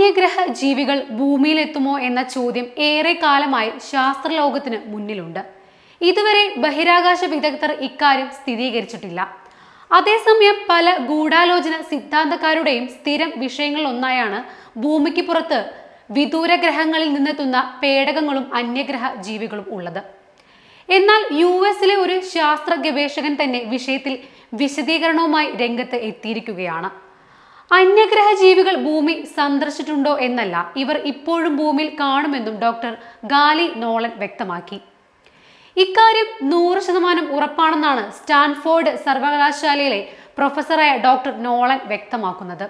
അന്യഗ്രഹ ജീവികൾ ഭൂമിയിലെത്തുമോ എന്ന ചോദ്യം ഏറെ കാലമായി ശാസ്ത്രലോകത്തിന് മുന്നിലുണ്ട് ഇതുവരെ ബഹിരാകാശ വിദഗ്ധർ ഇക്കാര്യം സ്ഥിരീകരിച്ചിട്ടില്ല അതേസമയം പല ഗൂഢാലോചന സിദ്ധാന്തക്കാരുടെയും സ്ഥിരം വിഷയങ്ങളിലൊന്നായാണ് ഭൂമിക്ക് പുറത്ത് വിദൂര ഗ്രഹങ്ങളിൽ നിന്നെത്തുന്ന പേടകങ്ങളും അന്യഗ്രഹ ജീവികളും ഉള്ളത് എന്നാൽ യു എസിലെ ഒരു ശാസ്ത്ര ഗവേഷകൻ തന്നെ വിഷയത്തിൽ വിശദീകരണവുമായി രംഗത്ത് എത്തിയിരിക്കുകയാണ് അന്യഗ്രഹ ജീവികൾ ഭൂമി സന്ദർശിച്ചിട്ടുണ്ടോ എന്നല്ല ഇവർ ഇപ്പോഴും ഭൂമിയിൽ കാണുമെന്നും ഡോക്ടർ ഗാലി നോളൻ വ്യക്തമാക്കി ഇക്കാര്യം നൂറ് ശതമാനം ഉറപ്പാണെന്നാണ് സ്റ്റാൻഫോർഡ് സർവകലാശാലയിലെ പ്രൊഫസറായ ഡോക്ടർ നോളൻ വ്യക്തമാക്കുന്നത്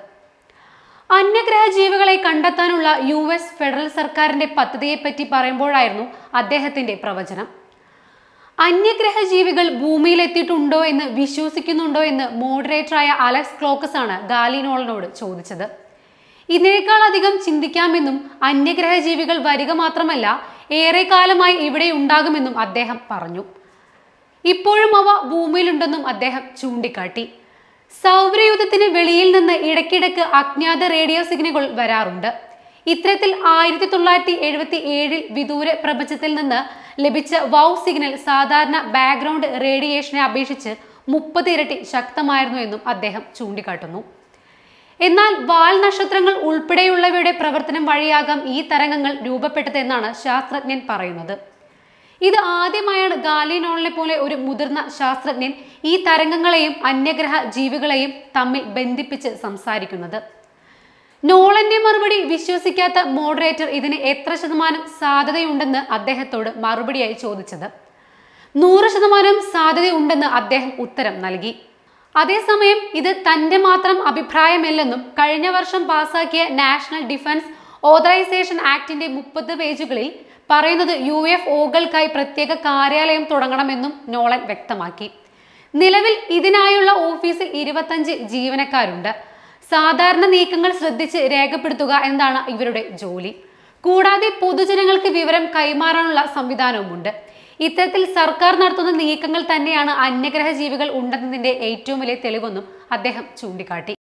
അന്യഗ്രഹ ജീവികളെ കണ്ടെത്താനുള്ള യു എസ് ഫെഡറൽ സർക്കാരിന്റെ പദ്ധതിയെപ്പറ്റി പറയുമ്പോഴായിരുന്നു അദ്ദേഹത്തിന്റെ പ്രവചനം അന്യഗ്രഹ ജീവികൾ ഭൂമിയിൽ എത്തിയിട്ടുണ്ടോ എന്ന് വിശ്വസിക്കുന്നുണ്ടോ എന്ന് മോഡറേറ്ററായ അലക്സ് ക്ലോക്കസ് ആണ് ഗാലിനോളിനോട് ചോദിച്ചത് ഇതിനേക്കാൾ അധികം ചിന്തിക്കാമെന്നും അന്യഗ്രഹ ജീവികൾ വരിക മാത്രമല്ല ഏറെ കാലമായി ഇവിടെ ഉണ്ടാകുമെന്നും അദ്ദേഹം പറഞ്ഞു ഇപ്പോഴും അവ ഭൂമിയിലുണ്ടെന്നും അദ്ദേഹം ചൂണ്ടിക്കാട്ടി സൗരയൂഥത്തിന് വെളിയിൽ നിന്ന് ഇടയ്ക്കിടയ്ക്ക് അജ്ഞാത റേഡിയോ സിഗ്നലുകൾ വരാറുണ്ട് ഇത്തരത്തിൽ ആയിരത്തി തൊള്ളായിരത്തി എഴുപത്തി ഏഴിൽ വിദൂര പ്രപഞ്ചത്തിൽ നിന്ന് ലഭിച്ച വൗ സിഗ്നൽ സാധാരണ ബാക്ക്ഗ്രൗണ്ട് റേഡിയേഷനെ അപേക്ഷിച്ച് മുപ്പത് ഇരട്ടി ശക്തമായിരുന്നു എന്നും അദ്ദേഹം ചൂണ്ടിക്കാട്ടുന്നു എന്നാൽ വാൽ നക്ഷത്രങ്ങൾ ഉൾപ്പെടെയുള്ളവയുടെ പ്രവർത്തനം വഴിയാകാം ഈ തരംഗങ്ങൾ രൂപപ്പെട്ടതെന്നാണ് ശാസ്ത്രജ്ഞൻ പറയുന്നത് ഇത് ആദ്യമായാണ് ഗാലിനോളിനെ പോലെ ഒരു മുതിർന്ന ശാസ്ത്രജ്ഞൻ ഈ തരംഗങ്ങളെയും അന്യഗ്രഹ ജീവികളെയും തമ്മിൽ ബന്ധിപ്പിച്ച് സംസാരിക്കുന്നത് നോളന്റെ മറുപടി വിശ്വസിക്കാത്ത മോഡറേറ്റർ ഇതിന് എത്ര ശതമാനം സാധ്യതയുണ്ടെന്ന് അദ്ദേഹത്തോട് മറുപടിയായി ചോദിച്ചത് നൂറ് ശതമാനം സാധ്യതയുണ്ടെന്ന് അദ്ദേഹം ഉത്തരം നൽകി അതേസമയം ഇത് തന്റെ മാത്രം അഭിപ്രായമല്ലെന്നും കഴിഞ്ഞ വർഷം പാസാക്കിയ നാഷണൽ ഡിഫൻസ് ഓതറൈസേഷൻ ആക്ടിന്റെ മുപ്പത് പേജുകളിൽ പറയുന്നത് യു എഫ് ഒകൾക്കായി പ്രത്യേക കാര്യാലയം തുടങ്ങണമെന്നും നോളൻ വ്യക്തമാക്കി നിലവിൽ ഇതിനായുള്ള ഓഫീസിൽ ഇരുപത്തഞ്ച് ജീവനക്കാരുണ്ട് സാധാരണ നീക്കങ്ങൾ ശ്രദ്ധിച്ച് രേഖപ്പെടുത്തുക എന്നതാണ് ഇവരുടെ ജോലി കൂടാതെ പൊതുജനങ്ങൾക്ക് വിവരം കൈമാറാനുള്ള സംവിധാനവുമുണ്ട് ഇത്തരത്തിൽ സർക്കാർ നടത്തുന്ന നീക്കങ്ങൾ തന്നെയാണ് അന്യഗ്രഹ ജീവികൾ ഉണ്ടെന്നതിന്റെ ഏറ്റവും വലിയ തെളിവെന്നും അദ്ദേഹം ചൂണ്ടിക്കാട്ടി